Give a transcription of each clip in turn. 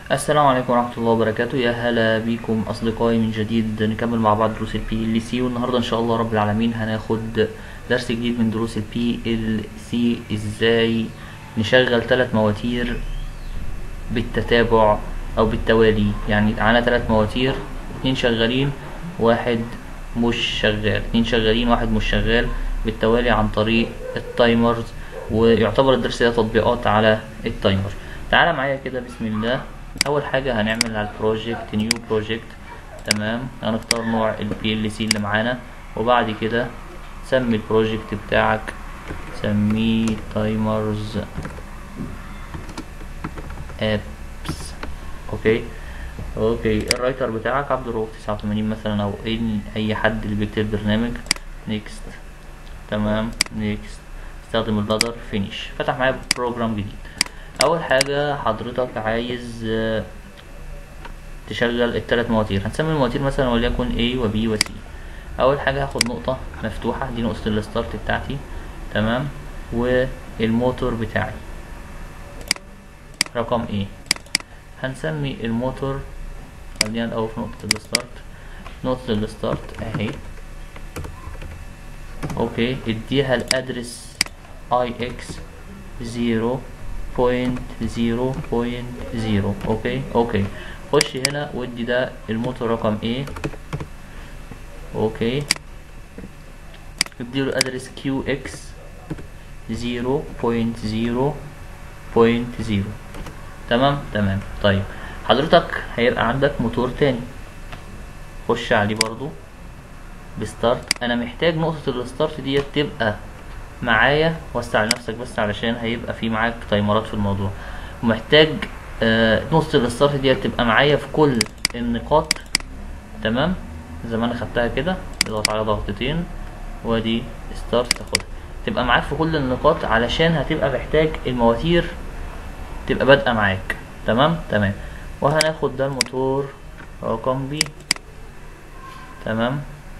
السلام عليكم ورحمة الله وبركاته يا هلا بيكم أصدقائي من جديد نكمل مع بعض دروس البي ال سي والنهاردة إن شاء الله رب العالمين هناخد درس جديد من دروس البي ال سي إزاي نشغل ثلاث مواتير بالتتابع أو بالتوالي يعني معانا ثلاث مواتير اتنين شغالين واحد مش شغال اتنين شغالين واحد مش شغال بالتوالي عن طريق التايمرز ويعتبر الدرس ده تطبيقات على التايمر تعالى معايا كده بسم الله اول حاجه هنعمل على البروجكت نيو بروجكت تمام هنختار نوع البي ال سي اللي معانا وبعد كده سمي البروجكت بتاعك سميه تايمرز ابس اوكي اوكي الرايتر بتاعك عبد الرؤوف 89 مثلا او ان اي حد اللي بيكتب برنامج نيكست تمام نيكست استخدم اللادر فينيش فتح معايا بروجرام جديد اول حاجه حضرتك عايز آه، تشغل الثلاث مواتير هنسمي المواتير مثلا وليكن A و B و C اول حاجه هاخد نقطه مفتوحه دي نقطه الستارت بتاعتي تمام والموتور بتاعي رقم A هنسمي الموتور خلينا الاول في نقطه الستارت نقطه الستارت اهي اوكي اديها الادرس ix 0.0.0 اوكي اوكي خش هنا وادي ده الموتور رقم A اوكي اديله الادرس qx 0.0.0 تمام تمام طيب حضرتك هيبقى عندك موتور تاني خش عليه برضو بستارت انا محتاج نقطة الستارت ديت تبقى معايا وسع لنفسك بس علشان هيبقى في معاك تايمرات في الموضوع ومحتاج آه نقطة الستارت ديت تبقى معايا في كل النقاط تمام زي ما انا خدتها كده اضغط على ضغطتين وادي ستارت تاخدها تبقى معاك في كل النقاط علشان هتبقى محتاج المواتير تبقى بادئة معاك تمام تمام وهناخد ده الموتور رقم بي تمام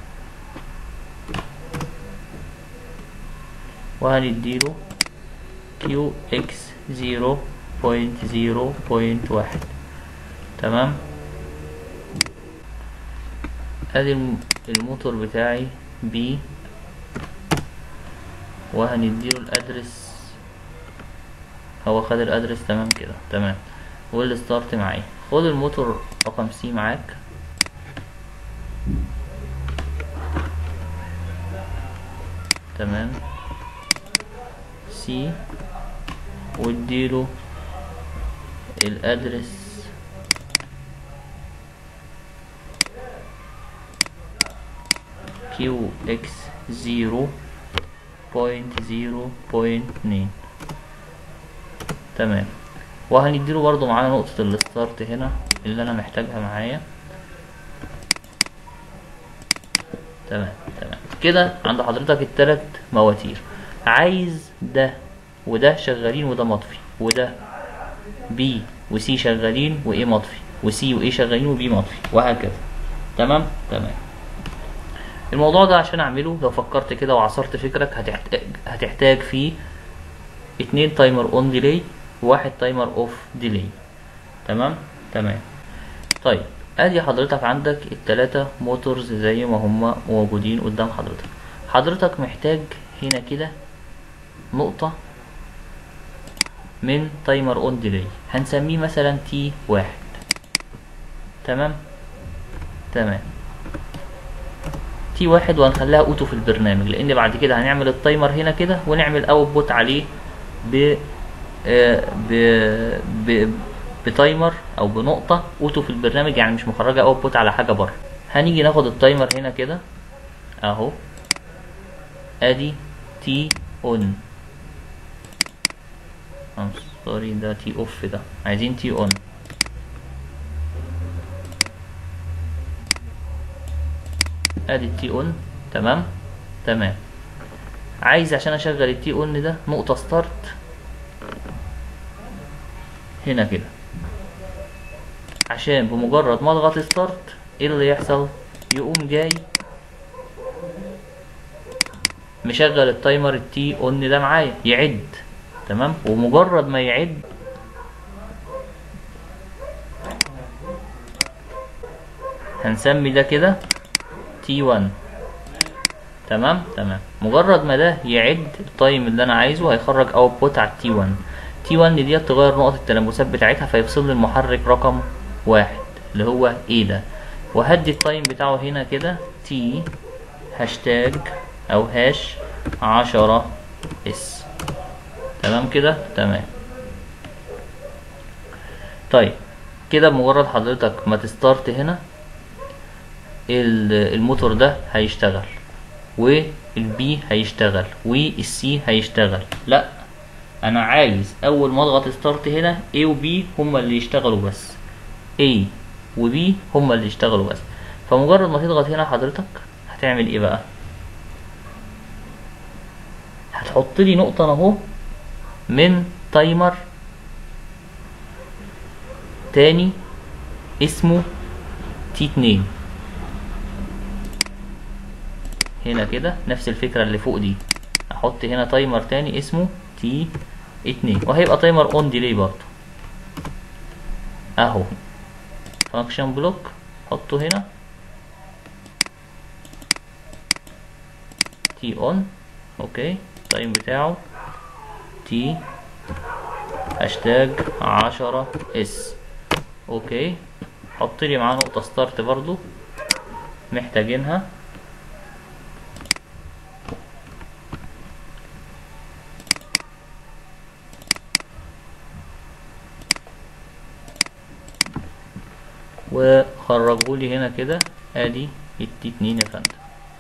وهنديله كيو اكس زيرو بوينت زيرو بوينت واحد تمام ادي الم- الموتور بتاعي بي وهنديله الادرس هو خد الادرس تمام كده تمام والستارت معايا خد الموتور رقم سي معاك تمام سي واديله الادرس كيو اكس زيرو بوينت زيرو بوينت اتنين تمام وهنديله برضو معانا نقطة الستارت هنا اللي انا محتاجها معايا تمام تمام كده عند حضرتك التلات مواتير عايز ده وده شغالين وده مطفي وده بي وسي شغالين وايه مطفي وسي وايه شغالين وبي مطفي وهكذا تمام تمام الموضوع ده عشان اعمله لو فكرت كده وعصرت فكرك هتحتاج هتحتاج فيه اتنين تايمر اون ديلي وواحد تايمر اوف ديلي تمام تمام طيب ادي حضرتك عندك التلاتة موتورز زي ما هما موجودين قدام حضرتك حضرتك محتاج هنا كده نقطة من تايمر اون ديلي هنسميه مثلا تي واحد تمام تمام تي واحد وهنخليها اوتو في البرنامج لان بعد كده هنعمل التايمر هنا كده ونعمل اوتبوت عليه ب آه، ب ب بتايمر او بنقطة اوتو في البرنامج يعني مش مخرجة اوتبوت على حاجة بره هنيجي ناخد التايمر هنا كده اهو ادي تي اون ام سوري ده تي اوف ده عايزين تي اون ادي التي اون تمام تمام عايز عشان اشغل التي اون ده نقطة ستارت هنا كده عشان بمجرد ما اضغط ستارت ايه اللي يحصل يقوم جاي مشغل التايمر التي اون ده معايا يعد تمام ومجرد ما يعد هنسمي ده كده تي 1 تمام تمام مجرد ما ده يعد التايم اللي انا عايزه هيخرج اوتبوت على التي 1 تي 1 دي تغير نقط التلامسات بتاعتها فيفصل لي المحرك رقم واحد اللي هو ايه ده وهدي التايم بتاعه هنا كده تي هاشتاج او هاش عشرة اس تمام كده تمام طيب كده بمجرد حضرتك ما تستارت هنا ال- الموتور ده هيشتغل والبي هيشتغل والسي هيشتغل لا انا عايز اول ما اضغط ستارت هنا A و B هما اللي يشتغلوا بس A و B هما اللي يشتغلوا بس فمجرد ما تضغط هنا حضرتك هتعمل ايه بقى هتحط لي نقطة اهو من تايمر تاني اسمه تي اتنين هنا كده نفس الفكرة اللي فوق دي احط هنا تايمر تاني اسمه تي اتنين وهيبقى تايمر اون ديلي برضه اهو فانكشن بلوك حطه هنا تي اون اوكي التايم بتاعه تي هاشتاج عشرة اس اوكي حط لي معاه نقطة ستارت برضو محتاجينها وخرجوا لي هنا كده ادي التي اتنين يا فندم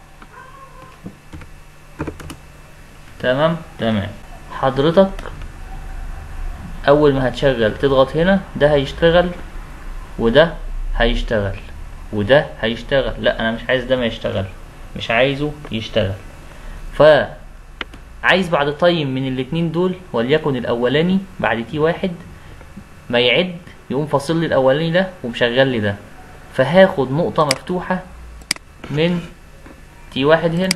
تمام تمام حضرتك اول ما هتشغل تضغط هنا ده هيشتغل وده هيشتغل وده هيشتغل لا انا مش عايز ده ما يشتغل مش عايزه يشتغل ف عايز بعد تايم من الاتنين دول وليكن الاولاني بعد تي واحد ما يعد يقوم فاصل لي الاولاني ده ومشغل لي ده فهاخد نقطة مفتوحة من تي واحد هنا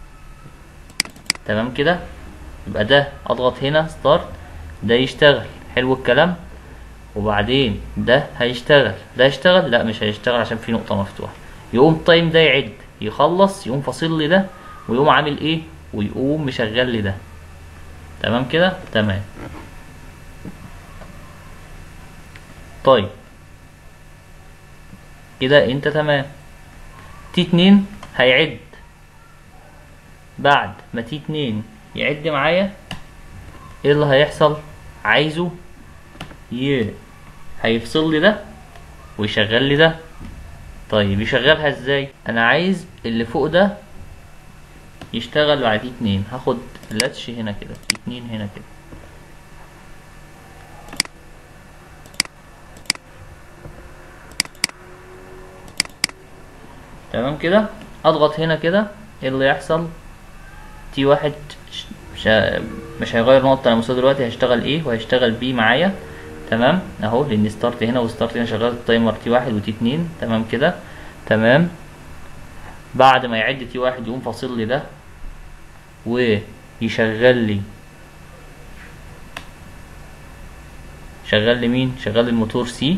تمام كده يبقى ده اضغط هنا ستارت ده يشتغل حلو الكلام وبعدين ده هيشتغل ده هيشتغل لا مش هيشتغل عشان في نقطة مفتوحة يقوم تايم ده يعد يخلص يقوم فاصل لي ده ويقوم عامل ايه ويقوم مشغل لي ده تمام كده تمام طيب كده انت تمام تي اتنين هيعد بعد ما تي اتنين يعد معايا ايه اللي هيحصل عايزه ي هيفصل لي ده ويشغل لي ده طيب يشغلها ازاي انا عايز اللي فوق ده يشتغل بعد تي اتنين هاخد لاتش هنا كده تي اتنين هنا كده تمام كده اضغط هنا كده ايه اللي يحصل تي واحد ش- مش ه- مش هيغير نقطة التلامسات دلوقتي هيشتغل ايه وهيشتغل بي معايا تمام اهو لان ستارت هنا وستارت هنا شغال التايمر تي واحد وتي اتنين تمام كده تمام بعد ما يعد تي واحد يقوم فاصل لي ده ويشغل لي شغال لي مين شغال الموتور سي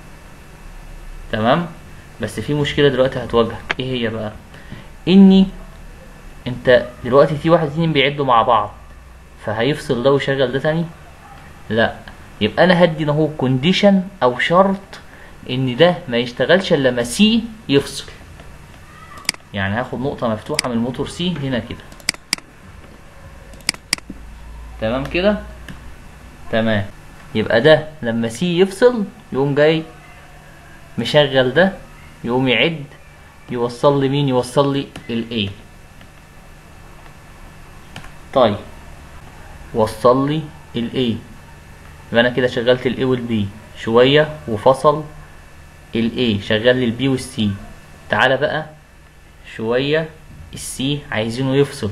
تمام بس في مشكله دلوقتي هتواجهك ايه هي بقى اني انت دلوقتي في واحد اتنين بيعدوا مع بعض فهيفصل ده ويشغل ده تاني لا يبقى انا هدي اهو كونديشن او شرط ان ده ما يشتغلش الا لما سي يفصل يعني هاخد نقطة مفتوحة من الموتور سي هنا كده تمام كده تمام يبقى ده لما سي يفصل يقوم جاي مشغل ده يقوم يعد يوصل لي مين يوصل لي ال A طيب وصل لي ال A يبقى انا كده شغلت ال A وال B شوية وفصل ال A شغل لي ال B وال C تعالى بقى شوية ال C عايزينه يفصل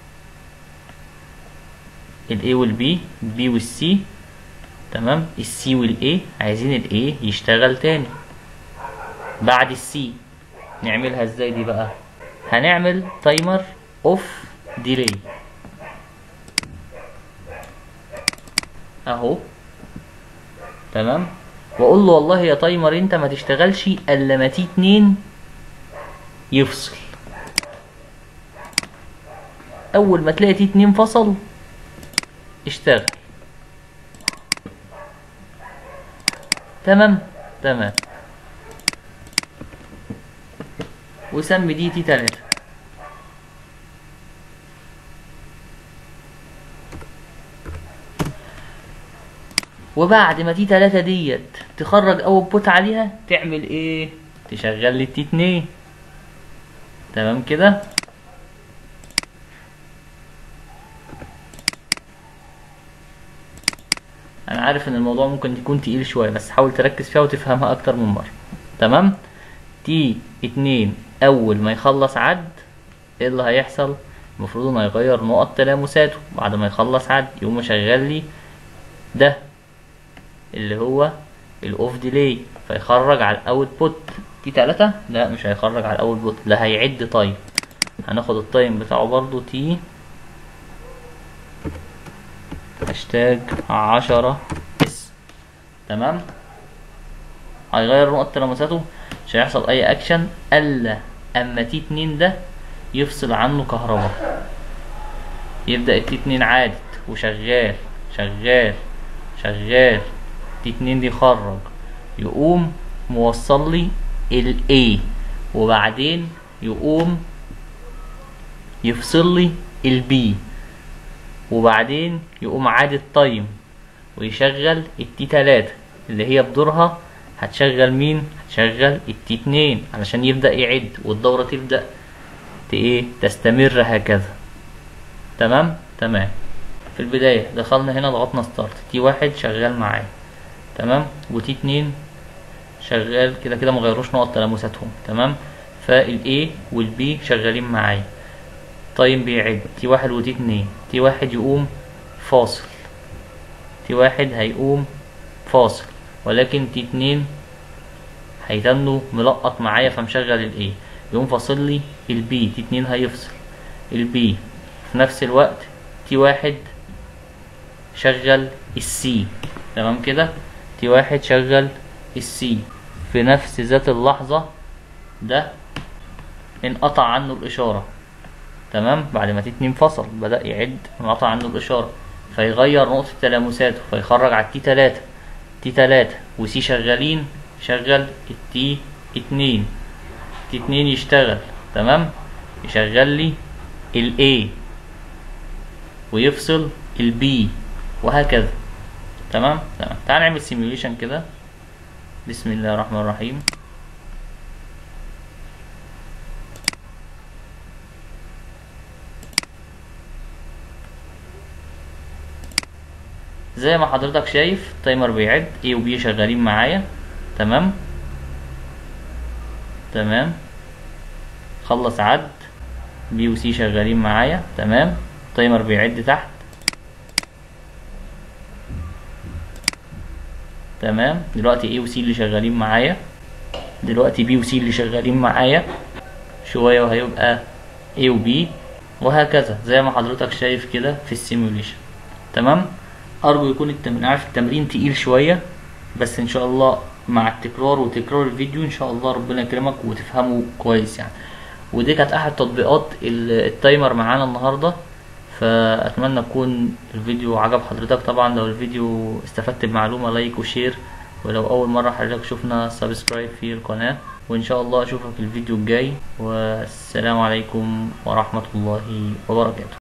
ال A وال B ال B وال C تمام ال C وال A عايزين ال A يشتغل تاني بعد السي نعملها ازاي دي بقى هنعمل تايمر اوف ديلي اهو تمام واقول له والله يا تايمر انت ما تشتغلش الا ما تي اتنين يفصل اول ما تلاقي تي اتنين فصل اشتغل تمام تمام وسمي دي تي تلاتة وبعد ما تي تلاتة ديت تخرج اول بوت عليها تعمل ايه تشغل لي التي اتنين تمام كده انا عارف ان الموضوع ممكن يكون تقيل شوية بس حاول تركز فيها وتفهمها اكتر من مرة تمام تي اتنين اول ما يخلص عد ايه اللي هيحصل المفروض انه هيغير نقط تلامساته بعد ما يخلص عد يقوم مشغل لي ده اللي هو الاوف ديلي فيخرج على الاوت بوت تي تلاتة لا مش هيخرج على الاوت بوت لا هيعد تايم هناخد التايم بتاعه برضو تي هاشتاج عشرة اس تمام هيغير نقط تلامساته مش هيحصل اي اكشن الا اما تي اتنين ده يفصل عنه كهرباء يبدأ التي اتنين عادت وشغال شغال شغال تي اتنين دي خرج يقوم موصل لي ال A وبعدين يقوم يفصل لي ال B وبعدين يقوم عاد التايم ويشغل التي تلاتة اللي هي بدورها هتشغل مين هتشغل التي اتنين علشان يبدأ يعد والدورة تبدأ ت- ايه تستمر هكذا تمام تمام في البداية دخلنا هنا ضغطنا ستارت تي واحد شغال معايا تمام وتي اتنين شغال كده كده مغيروش نقط تلامساتهم تمام فال A وال B شغالين معايا تايم بيعد تي واحد وتي اتنين تي واحد يقوم فاصل تي واحد هيقوم فاصل ولكن تي اتنين هيتنه ملقط معايا فمشغل ال A يقوم فاصل لي ال B تي اتنين هيفصل ال B في نفس الوقت تي واحد شغل السي تمام كده تي واحد شغل السي في نفس ذات اللحظة ده انقطع عنه الإشارة تمام بعد ما تي اتنين فصل بدأ يعد انقطع عنه الإشارة فيغير نقطة تلامساته فيخرج على التي تلاتة تي تلاتة وسي شغالين شغل التي اتنين تي اتنين يشتغل تمام يشغل لي ال A ويفصل ال B وهكذا تمام تمام تعال نعمل سيميوليشن كده بسم الله الرحمن الرحيم زي ما حضرتك شايف التايمر بيعد A و B شغالين معايا تمام تمام خلص عد B و C شغالين معايا تمام التايمر بيعد تحت تمام دلوقتي A و C اللي شغالين معايا دلوقتي B و C اللي شغالين معايا شوية وهيبقى A و B وهكذا زي ما حضرتك شايف كده في السيموليشن تمام ارجو يكون التمرين عارف التمرين تقيل شوية بس ان شاء الله مع التكرار وتكرار الفيديو ان شاء الله ربنا يكرمك وتفهمه كويس يعني ودي كانت احد تطبيقات ال- التايمر معانا النهارده فاتمنى يكون الفيديو عجب حضرتك طبعا لو الفيديو استفدت بمعلومه لايك وشير ولو اول مره حضرتك شفنا سبسكرايب في القناه وان شاء الله اشوفك الفيديو الجاي والسلام عليكم ورحمه الله وبركاته